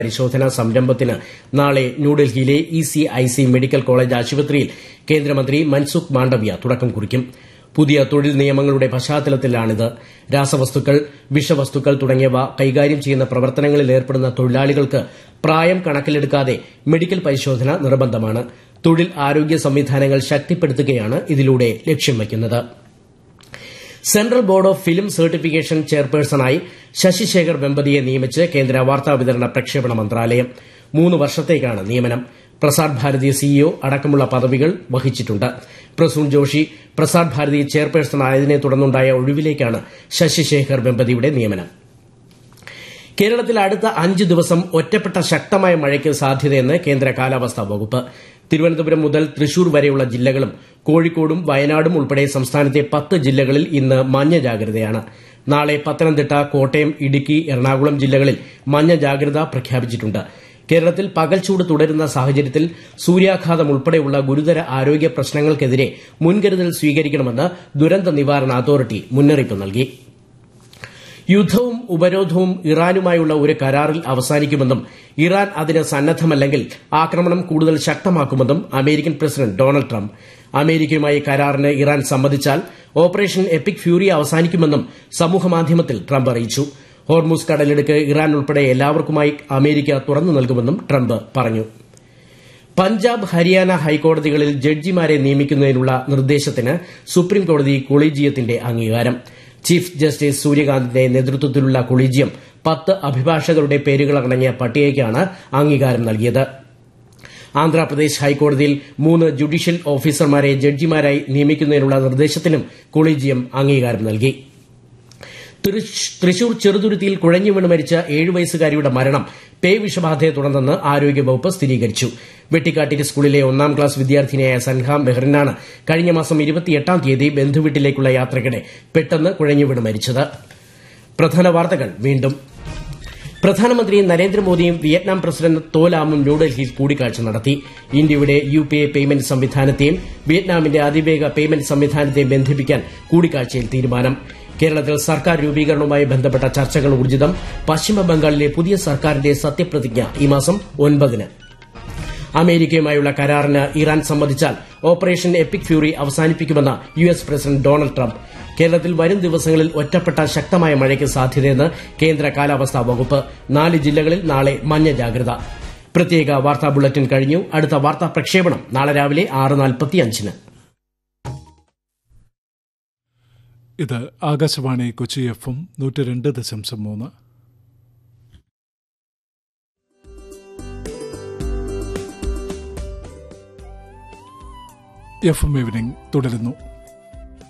പരിശോധനാ സംരംഭത്തിന് നാളെ ന്യൂഡൽഹിയിലെ E C I C medical college ആശുപത്രിയിൽ കേന്ദ്രമന്ത്രി മൻസുഖ് മാണ്ഡവ്യ തുടക്കം കുറിക്കും പുതിയ തൊഴിൽ നിയമങ്ങളുടെ പശ്ചാത്തലത്തിലാണിത് രാസവസ്തുക്കൾ വിഷവസ്തുക്കൾ തുടങ്ങിയവ കൈകാര്യം ചെയ്യുന്ന പ്രവർത്തനങ്ങളിൽ ഏർപ്പെടുന്ന തൊഴിലാളികൾക്ക് പ്രായം കണക്കിലെടുക്കാതെ മെഡിക്കൽ പരിശോധന നിർബന്ധമാണ് തൊഴിൽ ആരോഗ്യ സംവിധാനങ്ങൾ ശക്തിപ്പെടുത്തുകയാണ് ഇതിലൂടെ ലക്ഷ്യം വയ്ക്കുന്നത് central board of film certification ചെയർപേഴ്സണായി ശശിശേഖർ വെമ്പതിയെ നിയമിച്ച് കേന്ദ്ര വാർത്താവിതരണ പ്രക്ഷേപണ മന്ത്രാലയം മൂന്ന് വർഷത്തേക്കാണ് നിയമനം പ്രസാർ ഭാരതി സിഇഒ അടക്കമുള്ള പദവികൾ വഹിച്ചിട്ടുണ്ട് പ്രസൂൺ ജോഷി പ്രസാർ ഭാരതി ചെയർപേഴ്സണായതിനെ തുടർന്നുണ്ടായ ഒഴിവിലേക്കാണ് ശശിശേഖർ വെമ്പതിയുടെ നിയമനം കേരളത്തിൽ അടുത്ത അഞ്ച് ദിവസം ഒറ്റപ്പെട്ട ശക്തമായ മഴയ്ക്ക് സാധ്യതയെന്ന് കേന്ദ്ര കാലാവസ്ഥാ വകുപ്പ് തിരുവനന്തപുരം മുതൽ തൃശൂർ വരെയുള്ള ജില്ലകളും കോഴിക്കോടും വയനാടും ഉൾപ്പെടെ സംസ്ഥാനത്തെ പത്ത് ജില്ലകളിൽ ഇന്ന് മഞ്ഞ ജാഗ്രതയാണ് നാളെ പത്തനംതിട്ട കോട്ടയം ഇടുക്കി എറണാകുളം ജില്ലകളിൽ മഞ്ഞ ജാഗ്രത പ്രഖ്യാപിച്ചിട്ടുണ്ട് കേരളത്തിൽ പകൽച്ചൂട് തുടരുന്ന സാഹചര്യത്തിൽ സൂര്യാഘാതം ഉൾപ്പെടെയുള്ള ഗുരുതര ആരോഗ്യ പ്രശ്നങ്ങൾക്കെതിരെ മുൻകരുതൽ സ്വീകരിക്കണമെന്ന് ദുരന്ത നിവാരണ അതോറിറ്റി മുന്നറിയിപ്പ് നൽകി യുദ്ധവും ഉപരോധവും ഇറാനുമായുള്ള ഒരു കരാറിൽ അവസാനിക്കുമെന്നും ഇറാൻ അതിന് സന്നദ്ധമല്ലെങ്കിൽ ആക്രമണം കൂടുതൽ ശക്തമാക്കുമെന്നും അമേരിക്കൻ പ്രസിഡന്റ് ഡൊണാൾഡ് ട്രംപ് അമേരിക്കയുമായി കരാറിന് ഇറാൻ സമ്മതിച്ചാൽ ഓപ്പറേഷൻ എപ്പിക് ഫ്യൂറി അവസാനിക്കുമെന്നും സമൂഹമാധ്യമത്തിൽ ട്രംപ് അറിയിച്ചു ഹോർമൂസ് കടലിടുക്ക് ഇറാൻ ഉൾപ്പെടെ എല്ലാവർക്കുമായി അമേരിക്ക തുറന്നു നൽകുമെന്നും ട്രംപ് പറഞ്ഞു പഞ്ചാബ് ഹരിയാന ഹൈക്കോടതികളിൽ ജഡ്ജിമാരെ നിയമിക്കുന്നതിനുള്ള നിർദ്ദേശത്തിന് സുപ്രീംകോടതി കൊളീജിയത്തിന്റെ അംഗീകാരം ചീഫ് ജസ്റ്റിസ് സൂര്യകാന്തിന്റെ നേതൃത്വത്തിലുള്ള കൊളീജിയം പത്ത് അഭിഭാഷകരുടെ പേരുകളടങ്ങിയ പട്ടികയ്ക്കാണ് അംഗീകാരം നൽകിയത് ആന്ധ്രാപ്രദേശ് ഹൈക്കോടതിയിൽ മൂന്ന് ജുഡീഷ്യൽ ഓഫീസർമാരെ ജഡ്ജിമാരായി നിയമിക്കുന്നതിനുള്ള നിർദ്ദേശത്തിനും കൊളീജിയം അംഗീകാരം നൽകി തൃശൂർ ചെറുതുരുത്തിയിൽ കുഴഞ്ഞു വീണ് മരിച്ച ഏഴു വയസ്സുകാരിയുടെ മരണം പേ വിഷബാധയെ തുടർന്നെന്ന് ആരോഗ്യവകുപ്പ് സ്ഥിരീകരിച്ചു വെട്ടിക്കാട്ടിരി സ്കൂളിലെ ഒന്നാം ക്ലാസ് വിദ്യാർത്ഥിനിയായ സൻഹാം ബെഹ്റിനാണ് കഴിഞ്ഞ മാസം ഇരുപത്തിയെട്ടാം തീയതി ബന്ധുവീട്ടിലേക്കുള്ള യാത്രയ്ക്കിടെ പെട്ടെന്ന് കുഴഞ്ഞു വീണ് മരിച്ചത് പ്രധാന വാർത്തകൾ വീണ്ടും പ്രധാനമന്ത്രി നരേന്ദ്രമോദിയും വിയറ്റ്നാം പ്രസിഡന്റ് തോലാമും ന്യൂഡൽഹിയിൽ കൂടിക്കാഴ്ച നടത്തി ഇന്ത്യയുടെ യു പി ഐ പേയ്മെന്റ് സംവിധാനത്തെയും വിയറ്റ്നാമിന്റെ അതിവേഗ പേയ്മെന്റ് സംവിധാനത്തെയും ബന്ധിപ്പിക്കാൻ കൂടിക്കാഴ്ചയിൽ തീരുമാനം കേരളത്തിൽ സർക്കാർ രൂപീകരണവുമായി ബന്ധപ്പെട്ട ചർച്ചകൾ ഊർജിതം പശ്ചിമബംഗാളിലെ പുതിയ സർക്കാരിന്റെ സത്യപ്രതിജ്ഞ ഈ മാസം ഒൻപതിന് അമേരിക്കയുമായുള്ള കരാറിന് ഇറാൻ സമ്മതിച്ചാൽ ഓപ്പറേഷൻ എപ്പിക് ഫ്യൂറി അവസാനിപ്പിക്കുമെന്ന് U S president Donald Trump കേരളത്തിൽ വരും ദിവസങ്ങളിൽ ഒറ്റപ്പെട്ട ശക്തമായ മഴയ്ക്ക് സാധ്യതയെന്ന് കേന്ദ്ര കാലാവസ്ഥാ വകുപ്പ് നാല് ജില്ലകളിൽ നാളെ മഞ്ഞ ജാഗ്രത പ്രത്യേക വാർത്താ ബുള്ളറ്റിൻ കഴിഞ്ഞു അടുത്ത വാർത്താ പ്രക്ഷേപണം നാളെ രാവിലെ ആറ് നാൽപ്പത്തിയഞ്ചിന് ഇത് ആകാശവാണി കൊച്ചി എഫ് എം നൂറ്റി രണ്ട് ദശാംശം മൂന്ന് എഫ് എം ഈവനിംഗ് തുടരുന്നു